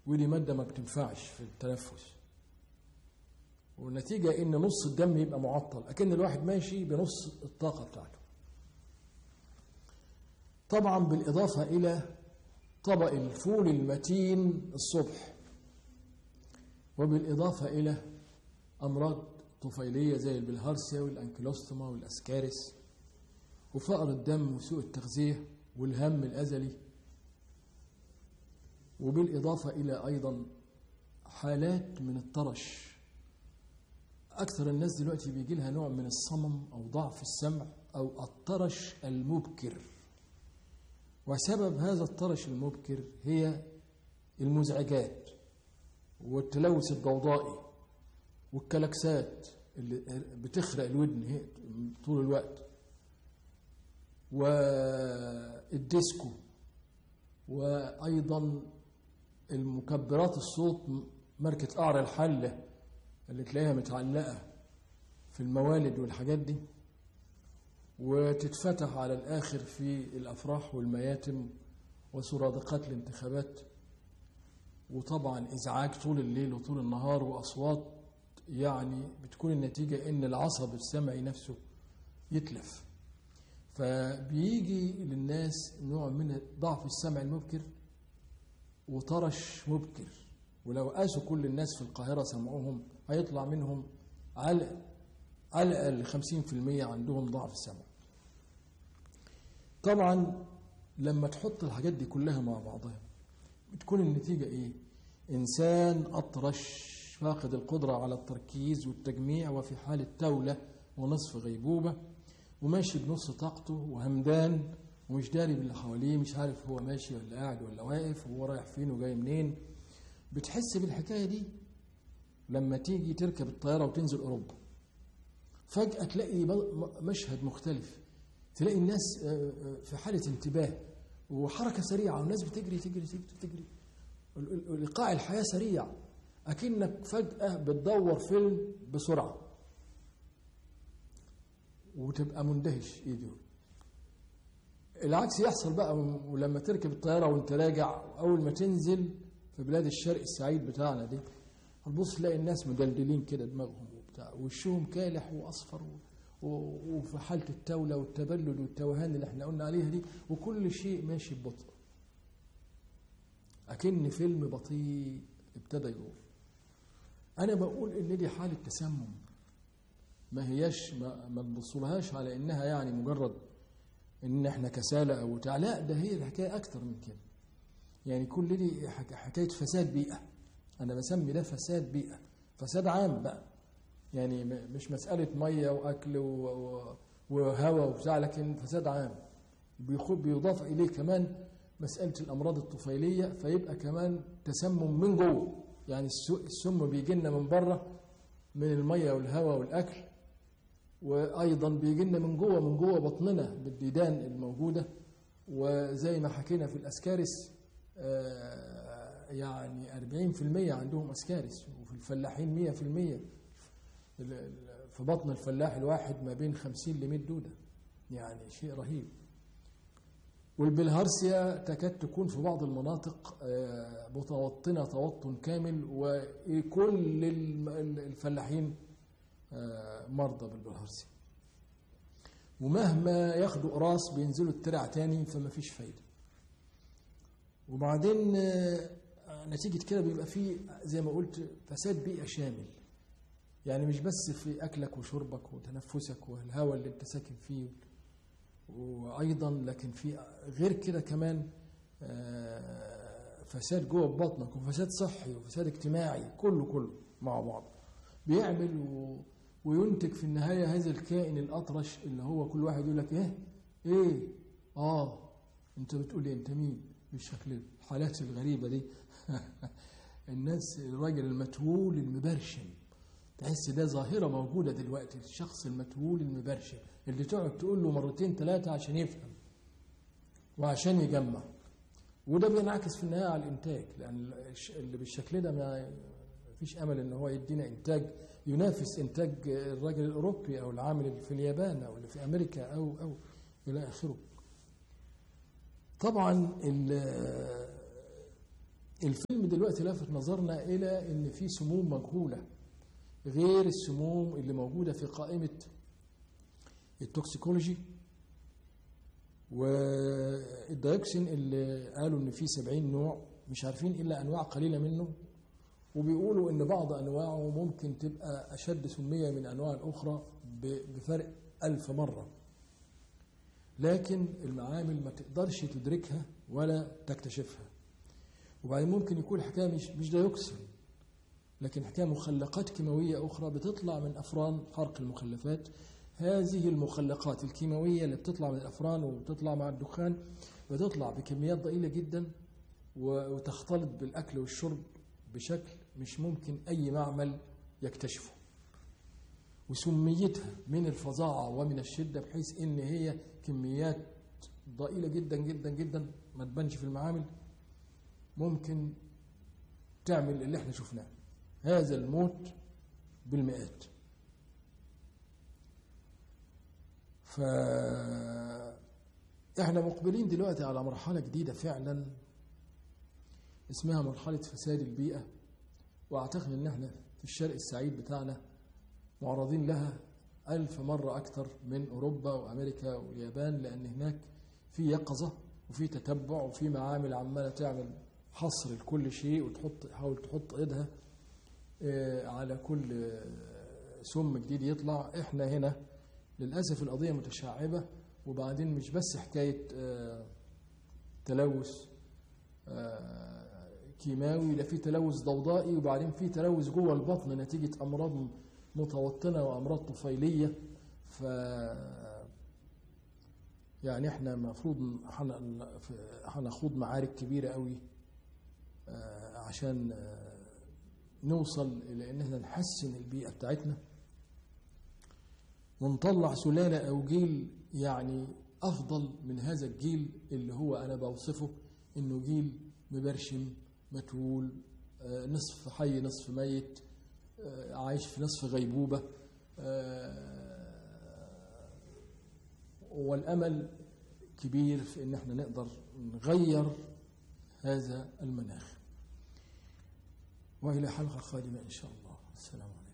ودي مادة ما بتنفعش في التنفس والنتيجة إن نص الدم يبقى معطل أكن الواحد ماشي بنص الطاقة بتاعته طبعا بالإضافة إلى طبق الفول المتين الصبح وبالإضافة إلى أمراض طفيلية زي البلهارسيا والأنكيلوستوما والأسكارس وفقر الدم وسوء التغذية والهم الأزلي وبالإضافة إلى أيضا حالات من الطرش أكثر الناس دلوقتي بيجي لها نوع من الصمم أو ضعف السمع أو الطرش المبكر وسبب هذا الطرش المبكر هي المزعجات والتلوث الضوضائي والكلاكسات اللي بتخرق الودن طول الوقت والديسكو وأيضا المكبرات الصوت ماركة قعر الحلة اللي تلاقيها متعلقة في الموالد والحاجات دي وتتفتح على الآخر في الأفراح والمياتم وسرادقات الانتخابات وطبعا إزعاج طول الليل وطول النهار وأصوات يعني بتكون النتيجة إن العصب السمعي نفسه يتلف فبيجي للناس نوع من ضعف السمع المبكر وطرش مبكر ولو قاسوا كل الناس في القاهرة سمعوهم هيطلع منهم على على الأقل 50% عندهم ضعف السمع طبعا لما تحط الحاجات دي كلها مع بعضها بتكون النتيجة إيه؟ إنسان أطرش فاقد القدرة على التركيز والتجميع وفي حالة تولة ونصف غيبوبة وماشي بنص طاقته وهمدان ومش داري باللي حواليه مش عارف هو ماشي ولا قاعد ولا واقف وهو رايح فين وجاي منين بتحس بالحكاية دي لما تيجي تركب الطيارة وتنزل أوروبا فجأة تلاقي مشهد مختلف تلاقي الناس في حالة انتباه وحركة سريعة والناس بتجري تجري تجري تجري لقاء الحياة سريع أكنك فجأة بتدور فيلم بسرعة وتبقى مندهش ايه دول العكس يحصل بقى ولما تركب الطيارة وانت راجع أول ما تنزل في بلاد الشرق السعيد بتاعنا دي هتبص تلاقي الناس مدلدلين كده دماغهم وبتاع وشهم كالح وأصفر وفي حالة التولة والتبلد والتوهان اللي احنا قلنا عليها دي وكل شيء ماشي ببطء أكن فيلم بطيء ابتدى يدور أنا بقول إن دي حالة تسمم ما هياش ما, ما تبصلهاش على إنها يعني مجرد إن إحنا كسالى أو بتاع لا ده هي الحكاية أكتر من كده يعني كل دي حكاية فساد بيئة أنا بسمي ده فساد بيئة فساد عام بقى يعني مش مسألة مية وأكل وهواء وبتاع لكن فساد عام بيضاف إليه كمان مسألة الأمراض الطفيلية فيبقى كمان تسمم من جوه يعني السم بيجي لنا من بره من المية والهواء والأكل وأيضا بيجي لنا من جوه من جوه بطننا بالديدان الموجودة وزي ما حكينا في الأسكارس يعني 40% عندهم أسكارس وفي الفلاحين 100% في بطن الفلاح الواحد ما بين 50 ل 100 دودة يعني شيء رهيب والبلهارسيا تكاد تكون في بعض المناطق متوطنة توطن كامل وكل الفلاحين مرضى بالبلهارسيا ومهما ياخدوا قراص بينزلوا الترع تاني فما فيش فايدة وبعدين نتيجة كده بيبقى فيه زي ما قلت فساد بيئة شامل يعني مش بس في أكلك وشربك وتنفسك والهواء اللي أنت ساكن فيه وايضا لكن في غير كده كمان فساد جوه بطنك وفساد صحي وفساد اجتماعي كله كله مع بعض بيعمل و... وينتج في النهايه هذا الكائن الاطرش اللي هو كل واحد يقول لك ايه ايه اه انت بتقول ايه انت مين بالشكل الحالات الغريبه دي الناس الراجل المتهول المبرشم تحس ده ظاهرة موجودة دلوقتي الشخص المتهول المبرشم اللي تقعد تقول له مرتين ثلاثة عشان يفهم وعشان يجمع وده بينعكس في النهاية على الإنتاج لأن اللي بالشكل ده ما فيش أمل إن هو يدينا إنتاج ينافس إنتاج الراجل الأوروبي أو العامل في اليابان أو اللي في أمريكا أو أو إلى آخره. طبعا الفيلم دلوقتي لافت نظرنا إلى إن في سموم مجهولة غير السموم اللي موجودة في قائمة التوكسيكولوجي والديوكسين اللي قالوا إن فيه 70 نوع مش عارفين إلا أنواع قليلة منه وبيقولوا إن بعض أنواعه ممكن تبقى أشد سمية من أنواع الأخرى بفرق ألف مرة لكن المعامل ما تقدرش تدركها ولا تكتشفها وبعدين ممكن يكون الحكايه مش مش ديوكسين لكن حكايه مخلقات كيماويه اخرى بتطلع من افران حرق المخلفات هذه المخلقات الكيماويه اللي بتطلع من الافران وبتطلع مع الدخان بتطلع بكميات ضئيله جدا وتختلط بالاكل والشرب بشكل مش ممكن اي معمل يكتشفه وسميتها من الفظاعه ومن الشده بحيث ان هي كميات ضئيله جدا جدا جدا ما تبانش في المعامل ممكن تعمل اللي احنا شفناه هذا الموت بالمئات ف احنا مقبلين دلوقتي على مرحلة جديدة فعلا اسمها مرحلة فساد البيئة واعتقد ان احنا في الشرق السعيد بتاعنا معرضين لها ألف مرة أكثر من أوروبا وأمريكا واليابان لأن هناك في يقظة وفي تتبع وفي معامل عمالة تعمل حصر لكل شيء وتحط تحاول تحط ايدها على كل سم جديد يطلع احنا هنا للاسف القضيه متشعبه وبعدين مش بس حكايه تلوث كيماوي لا في تلوث ضوضائي وبعدين في تلوث جوه البطن نتيجه امراض متوطنه وامراض طفيليه ف يعني احنا المفروض هنخوض معارك كبيره قوي عشان نوصل إلى إن احنا نحسن البيئة بتاعتنا ونطلع سلالة أو جيل يعني أفضل من هذا الجيل اللي هو أنا بوصفه إنه جيل مبرشم متول نصف حي نصف ميت عايش في نصف غيبوبة والأمل كبير في إن احنا نقدر نغير هذا المناخ وإلى حلقة قادمة إن شاء الله السلام عليكم